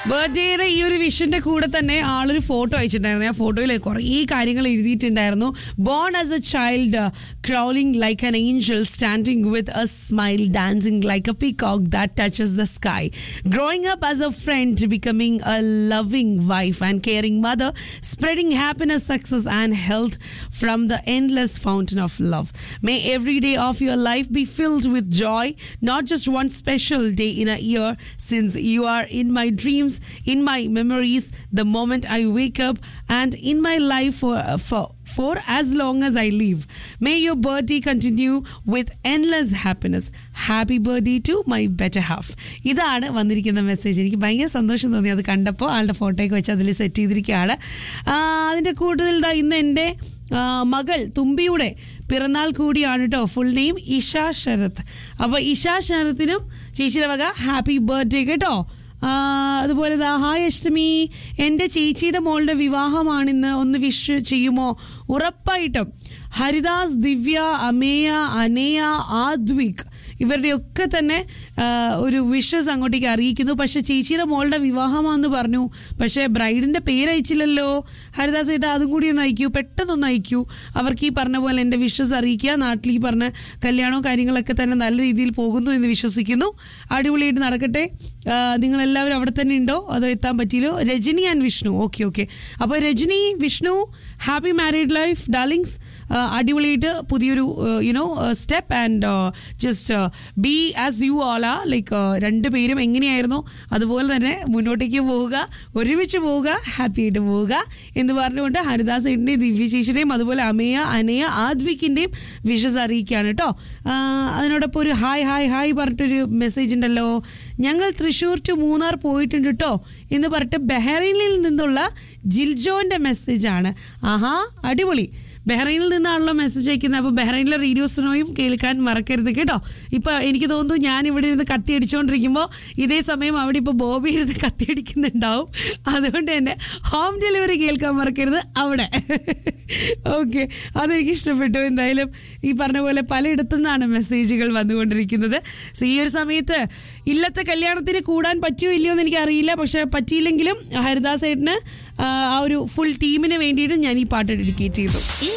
ബർത്ത്ഡേയുടെ ഈ ഒരു വിഷന്റെ കൂടെ തന്നെ ആളൊരു ഫോട്ടോ അയച്ചിട്ടുണ്ടായിരുന്നു ആ ഫോട്ടോയിൽ കുറേ കാര്യങ്ങൾ എഴുതിയിട്ടുണ്ടായിരുന്നു born as a child crawling like an angel standing with a smile dancing like a peacock that touches the sky growing up as a friend becoming a loving wife and caring mother spreading happiness success and health from the endless fountain of love. May every day of your life be filled with joy, not just one special day in a year, since you are in my dreams, in my memories, the moment I wake up, and in my life for, for, for as long as I live. May your birthday continue with endless happiness. Happy birthday to my better half. ഇതാണ് വന്നിരിക്കുന്ന message എനിക്ക് ഭയങ്കര സന്തോഷം തോന്നി അത് കണ്ടപ്പോൾ ആളുടെ ഫോട്ടോയൊക്കെ വെച്ച് അതിൽ സെറ്റ് ചെയ്തിരിക്കുകയാണ് ആ, അതിൻ്റെ കൂട്ടത്തിൽ ദാ ഇന്ന് എൻ്റെ ആ, മകൾ തുമ്പിയുടെ പിറന്നാൾ കൂടിയാണ് കേട്ടോ ഫുൾ നെയിം ഇഷ ശരത് അപ്പോൾ ഇഷ ശരത്തിനും ചേച്ചിയുടെ വക ഹാപ്പി ബർത്ത്ഡേ കേട്ടോ ആ, അതുപോലെ ദാ ഹായ് അഷ്ടമി എൻ്റെ ചേച്ചിയുടെ മോളുടെ വിവാഹമാണിന്ന് ഒന്ന് വിഷ് ചെയ്യുമോ ഉറപ്പായിട്ടും ഹരിദാസ് ദിവ്യ അമേയ അനേയ ആദ്വിക് ഇവരുടെയൊക്കെ തന്നെ ആ, ഒരു വിഷസ് അങ്ങോട്ടേക്ക് അറിയിക്കുന്നു പക്ഷെ ചേച്ചിയുടെ മോളുടെ വിവാഹമാണെന്ന് പറഞ്ഞു പക്ഷെ ബ്രൈഡിന്റെ പേര് അയച്ചില്ലല്ലോ ഹരിദാസ് ഏട്ടാ അതും കൂടി ഒന്ന് അയക്കൂ പെട്ടെന്നൊന്ന് അയക്കൂ അവർക്ക് ഈ പറഞ്ഞ പോലെ എൻ്റെ വിഷസ് അറിയിക്കുക നാട്ടിൽ ഈ പറഞ്ഞ കല്യാണവും കാര്യങ്ങളൊക്കെ തന്നെ നല്ല രീതിയിൽ പോകുന്നു എന്ന് വിശ്വസിക്കുന്നു അടിപൊളിയായിട്ട് നടക്കട്ടെ ആ, നിങ്ങളെല്ലാവരും അവിടെ തന്നെ ഉണ്ടോ അതോ എത്താൻ പറ്റിയില്ലോ Rajani and Vishnu okay okay അപ്പോൾ Rajani Vishnu happy married life darlings അടിപൊളിയായിട്ട് പുതിയൊരു you know step and just be as you all ah like രണ്ടുപേരും എങ്ങനെയായിരുന്നോ അതുപോലെ തന്നെ മുന്നോട്ടേക്ക് പോവുക ഒരുമിച്ച് പോവുക ഹാപ്പി ആയിട്ട് പോവുക എന്ന് പറഞ്ഞുകൊണ്ട് ഹരിദാസ് ഏട്ടൻ്റെയും ദിവ്യ ചേച്ചിയുടെയും അതുപോലെ അമയ അനയ ആദ്വിക്കിൻ്റെയും വിഷസ് അറിയിക്കുകയാണ് കേട്ടോ ആ, അതിനോടൊപ്പം ഒരു ഹായ് ഹായ് ഹായ് പറഞ്ഞിട്ടൊരു മെസ്സേജ് ഉണ്ടല്ലോ ഞങ്ങൾ തൃശ്ശൂർ ടു മൂന്നാർ പോയിട്ടുണ്ട് കേട്ടോ എന്ന് പറഞ്ഞിട്ട് ബഹ്റൈനിൽ നിന്നുള്ള ജിൽജോന്റെ മെസ്സേജാണ് ആഹാ അടിപൊളി ബഹ്റൈനിൽ നിന്നാണല്ലോ മെസ്സേജ് അയക്കുന്നത് അപ്പോൾ ബഹ്റൈനിലെ റേഡിയോ സ്നോയും കേൾക്കാൻ മറക്കരുത് കേട്ടോ ഇപ്പൊ എനിക്ക് തോന്നുന്നു ഞാൻ ഇവിടെ ഇരുന്ന് കത്തി അടിച്ചുകൊണ്ടിരിക്കുമ്പോൾ ഇതേ സമയം അവിടെ ഇപ്പോൾ ബോബി ഇരുന്ന് കത്തി അടിക്കുന്നുണ്ടാവും അതുകൊണ്ട് തന്നെ ഹോം ഡെലിവറി കേൾക്കാൻ മറക്കരുത് അവിടെ ഓക്കെ അതെനിക്ക് ഇഷ്ടപ്പെട്ടു എന്തായാലും ഈ പറഞ്ഞ പോലെ പലയിടത്തു നിന്നാണ് മെസ്സേജുകൾ വന്നുകൊണ്ടിരിക്കുന്നത് സോ ഈ ഒരു സമയത്ത് ഇല്ലത്തെ കല്യാണത്തിന് കൂടാൻ പറ്റിയോ ഇല്ലയോ എന്ന് എനിക്ക് അറിയില്ല പക്ഷെ പറ്റിയില്ലെങ്കിലും ഹരിദാസ് ഏട്ടന് ആ ഒരു ഫുൾ ടീമിന് വേണ്ടിയിട്ട് ഞാൻ ഈ പാട്ട് ഡെഡിക്കേറ്റ് ചെയ്തു